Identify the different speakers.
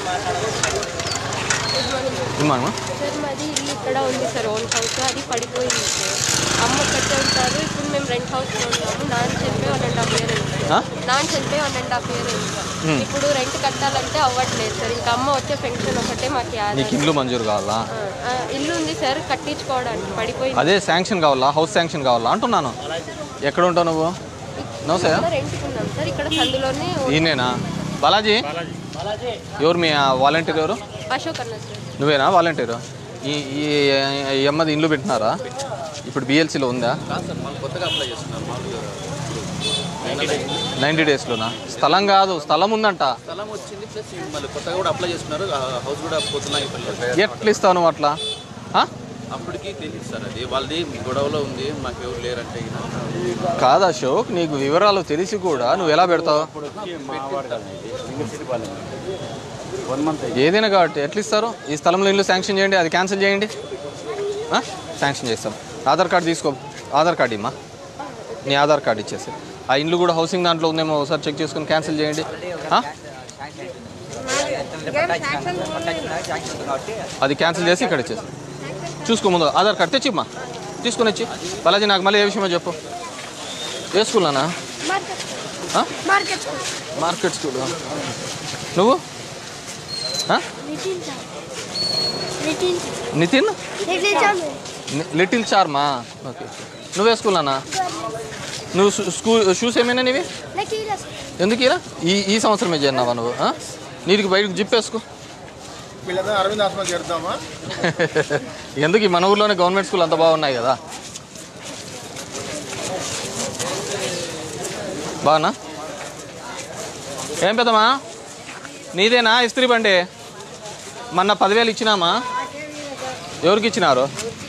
Speaker 1: ఇమ్మా
Speaker 2: sir మాది ఇల్లు ఇక్కడ ఉంది సార్ ఓన్ హౌస్ అది పడిపోయింది సార్ అమ్మ కట్టే ఉంటారు ఇప్పుడు మేము రెంట్ హౌస్లో ఉన్నాము నాన్న చనిపోయి వన్ అండ్ హాఫ్ ఇయర్ అయింది
Speaker 1: ఆ?
Speaker 2: నాన్న చనిపోయి వన్ అండ్ హాఫ్ ఇయర్ అయింది సార్
Speaker 1: Hmm.
Speaker 2: ఇప్పుడు రెంట్ కట్టాలంటే అవ్వట్లేదు సార్ ఇంకా అమ్మ వచ్చే పెన్షన్ ఒకటే మాకు
Speaker 1: నీకు
Speaker 2: ఆధారం
Speaker 1: ఇండ్లు మంజూరు కావాలా
Speaker 2: ఆ, ఆ, ఇల్లు ఉంది సార్ కట్టించుకోవడానికి పడిపోయింది
Speaker 1: అదే శాంక్షన్ కావాలా హౌస్ శాంక్షన్ కావాలా అంటున్నాను ఎక్కడ ఉంటావు నువ్వు నమస్తే
Speaker 2: రెంట్కున్నాం సార్ ఇక్కడ సందులోనే
Speaker 1: ఈయనేనా బాలాజీ ఎవరు మీ వాలంటీర్ ఎవరు
Speaker 2: అశోక్ అన్న సార్
Speaker 1: నువ్వేనా వాలంటీర్ ఈ ఈ ఈ అమ్మది ఇండ్లు పెట్టినారా ఇప్పుడు బిఎల్సీలో ఉందా నైంటీ డేస్లోనా స్థలం కాదు స్థలం ఉందంట
Speaker 3: స్థలం వచ్చింది ప్లస్ మళ్ళీ కొత్తగా కూడా అప్లై చేసుకున్నారు ఆ హౌస్ కూడా పోతున్నాయి
Speaker 1: ఎట్లా ఇస్తావు నువ్వు అట్లా ఆ?
Speaker 3: అప్పటికి తెలియదు సార్ అది వాళ్ళది మీ గొడవలో ఉంది మాకు ఎవరు లేరంటే ఈయన.
Speaker 1: కాదు అశోక్ నీకు వివరాలు తెలిసి కూడా నువ్వు ఎలా పెడతావు
Speaker 4: వన్ మంత్
Speaker 1: ఏదైనా కాబట్టి ఎట్లా ఇస్తారు ఈ స్థలంలో ఇల్లు శాంక్షన్ చేయండి అది క్యాన్సిల్ చేయండి ఆ? శాంక్షన్ చేస్తాం ఆధార్ కార్డు తీసుకో ఆధార్ కార్డు ఇమ్మా నీ ఆధార్ కార్డు ఇచ్చేసి ఆ ఇండ్లు కూడా హౌసింగ్ దాంట్లో ఉందేమో ఒకసారి చెక్ చేసుకొని క్యాన్సిల్ చేయండి ఆ? అది క్యాన్సిల్ చేసి ఇక్కడ ఇచ్చేసి చూసుకో ముందు ఆధార్ కార్డు తెచ్చిమ్మా తీసుకొని వచ్చి బాలాజీ నాకు మళ్ళీ ఏ విషయమో చెప్పు ఏ స్కూల్ అన్నా ఆ? మార్కెట్ స్కూల్ నువ్వు ఆ? నితిన్ ని- లిటిల్ చార్మా ఓకే నువ్వే స్కూల్ అన్నా నువ్వు సు- స్కూల్ షూస్ ఏమైనా నీవి ఎందుకు ఇలా ఈ ఈ సంవత్సరమే చేరినావా నువ్వు ఆ? నీటికి బయటకు జిప్పేసుకో
Speaker 5: వీళ్ళందరూ అరవింద్ ఆశ్రమం చేరుద్దామా
Speaker 1: ఎందుకు ఈ మన ఊర్లోనే గవర్నమెంట్ స్కూల్ అంత బాగున్నాయి కదా బాగున్నా ఏం పెద్దమా నీదేనా ఇస్త్రీ బండి మొన్న పదివేలు ఇచ్చినామా ఎవరికి ఇచ్చినారు